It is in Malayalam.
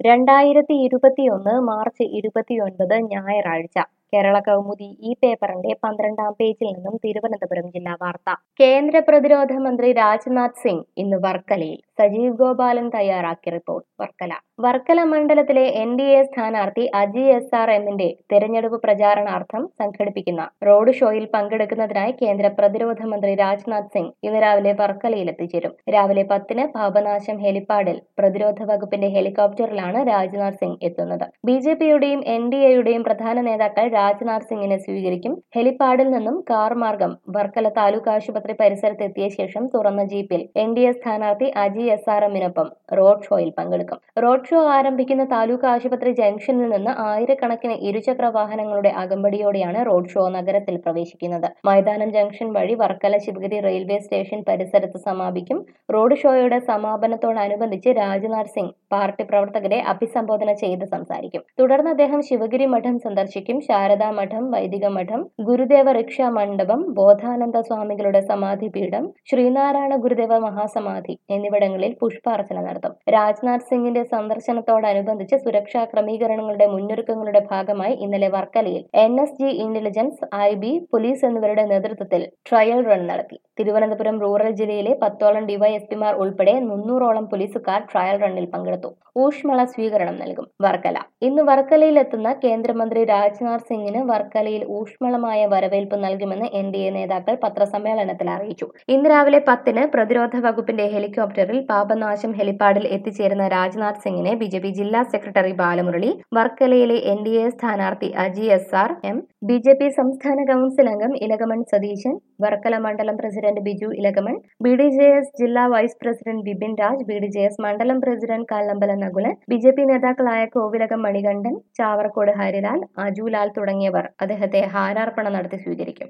രണ്ടായിരത്തി ഇരുപത്തിയൊന്ന് മാർച്ച് ഇരുപത്തിയൊൻപത് ഞായറാഴ്ച കേരള കൗമുദി ഈ പേപ്പറിന്റെ പന്ത്രണ്ടാം പേജിൽ നിന്നും തിരുവനന്തപുരം ജില്ലാ വാർത്ത കേന്ദ്ര പ്രതിരോധ മന്ത്രി രാജ്നാഥ് സിംഗ് ഇന്ന് വർക്കലയിൽ സജീവ് ഗോപാലൻ തയ്യാറാക്കിയ റിപ്പോർട്ട് വർക്കല വർക്കല മണ്ഡലത്തിലെ എൻ ഡി എ സ്ഥാനാർത്ഥി അജി എസ് ആർ എമ്മിന്റെ തെരഞ്ഞെടുപ്പ് പ്രചാരണാർത്ഥം സംഘടിപ്പിക്കുന്ന റോഡ് ഷോയിൽ പങ്കെടുക്കുന്നതിനായി കേന്ദ്ര പ്രതിരോധ മന്ത്രി രാജ്നാഥ് സിംഗ് ഇന്ന് രാവിലെ വർക്കലയിൽ എത്തിച്ചേരും രാവിലെ പത്തിന് പാപനാശം ഹെലിപ്പാഡിൽ പ്രതിരോധ വകുപ്പിന്റെ ഹെലികോപ്റ്ററിലാണ് രാജ്നാഥ് സിംഗ് എത്തുന്നത് ബി ജെ പിയുടെയും എൻ ഡി എയുടെയും പ്രധാന നേതാക്കൾ രാജ്നാഥ് സിംഗിനെ സ്വീകരിക്കും ഹെലിപ്പാഡിൽ നിന്നും കാർ മാർഗം വർക്കല താലൂക്ക് ആശുപത്രി പരിസരത്ത് എത്തിയ ശേഷം തുറന്ന ജീപ്പിൽ എൻ ഡി എ സ്ഥാനാർത്ഥി അജി എസ് ആർ എമ്മിനൊപ്പം റോഡ് ഷോയിൽ പങ്കെടുക്കും റോഡ് ഷോ ആരംഭിക്കുന്ന താലൂക്ക് ആശുപത്രി ജംഗ്ഷനിൽ നിന്ന് ആയിരക്കണക്കിന് ഇരുചക്ര വാഹനങ്ങളുടെ അകമ്പടിയോടെയാണ് റോഡ് ഷോ നഗരത്തിൽ പ്രവേശിക്കുന്നത് മൈതാനം ജംഗ്ഷൻ വഴി വർക്കല ശിവഗിരി റെയിൽവേ സ്റ്റേഷൻ പരിസരത്ത് സമാപിക്കും റോഡ് ഷോയുടെ സമാപനത്തോടനുബന്ധിച്ച് രാജ്നാഥ് സിംഗ് പാർട്ടി പ്രവർത്തകരെ അഭിസംബോധന ചെയ്ത് സംസാരിക്കും തുടർന്ന് അദ്ദേഹം ശിവഗിരി മഠം സന്ദർശിക്കും ശാരദാ മഠം വൈദിക മഠം ഗുരുദേവ റിക്ഷ മണ്ഡപം ബോധാനന്ദ സ്വാമികളുടെ സമാധി പീഠം ശ്രീനാരായണ ഗുരുദേവ മഹാസമാധി എന്നിവിടങ്ങളിൽ പുഷ്പാർച്ചന നടത്തും രാജ്നാഥ് സിംഗിന്റെ സന്ദർശനത്തോടനുബന്ധിച്ച് സുരക്ഷാ ക്രമീകരണങ്ങളുടെ മുന്നൊരുക്കങ്ങളുടെ ഭാഗമായി ഇന്നലെ വർക്കലയിൽ N S G intelligence I B police എന്നിവരുടെ നേതൃത്വത്തിൽ ട്രയൽ റൺ നടത്തി തിരുവനന്തപുരം റൂറൽ ജില്ലയിലെ പത്തോളം ഡിവൈഎസ്പിമാർ ഉൾപ്പെടെ മുന്നൂറോളം പോലീസുകാർ ട്രയൽ റണ്ണിൽ പങ്കെടുത്തു ഊഷ്മള സ്വീകരണം നൽകും വർക്കല ഇന്ന് വർക്കലയിൽ എത്തുന്ന കേന്ദ്രമന്ത്രി രാജ്നാഥ് സിംഗിന് വർക്കലയിൽ ഊഷ്മളമായ വരവേൽപ്പ് നൽകുമെന്ന് എൻ ഡി എ നേതാക്കൾ പത്രസമ്മേളനത്തിൽ അറിയിച്ചു ഇന്ന് രാവിലെ പത്തിന് പ്രതിരോധ വകുപ്പിന്റെ ഹെലികോപ്റ്ററിൽ പാപനാശം ഹെലിപ്പാഡിൽ എത്തിച്ചേരുന്ന രാജ്നാഥ് സിംഗിനെ ബി ജെ പി ജില്ലാ സെക്രട്ടറി ബാലമുരളി വർക്കലയിലെ എൻ ഡി എ സ്ഥാനാർത്ഥി Aji S R M B J P സംസ്ഥാന കൌൺസിൽ അംഗം ഇലകമൺ സതീശൻ വർക്കല മണ്ഡലം president Biju Elakamon B D J S ജില്ലാ vice president Bipin Raj B D J S മണ്ഡലം president Kallambala Nakulan B J P നേതാക്കളായ കോവിലകം മണികണ്ഠൻ ചാവർക്കോട് ഹരിലാൽ അജുലാൽ തുടങ്ങിയവർ അദ്ദേഹത്തെ ഹാരാർപ്പണം നടത്തി സ്വീകരിക്കും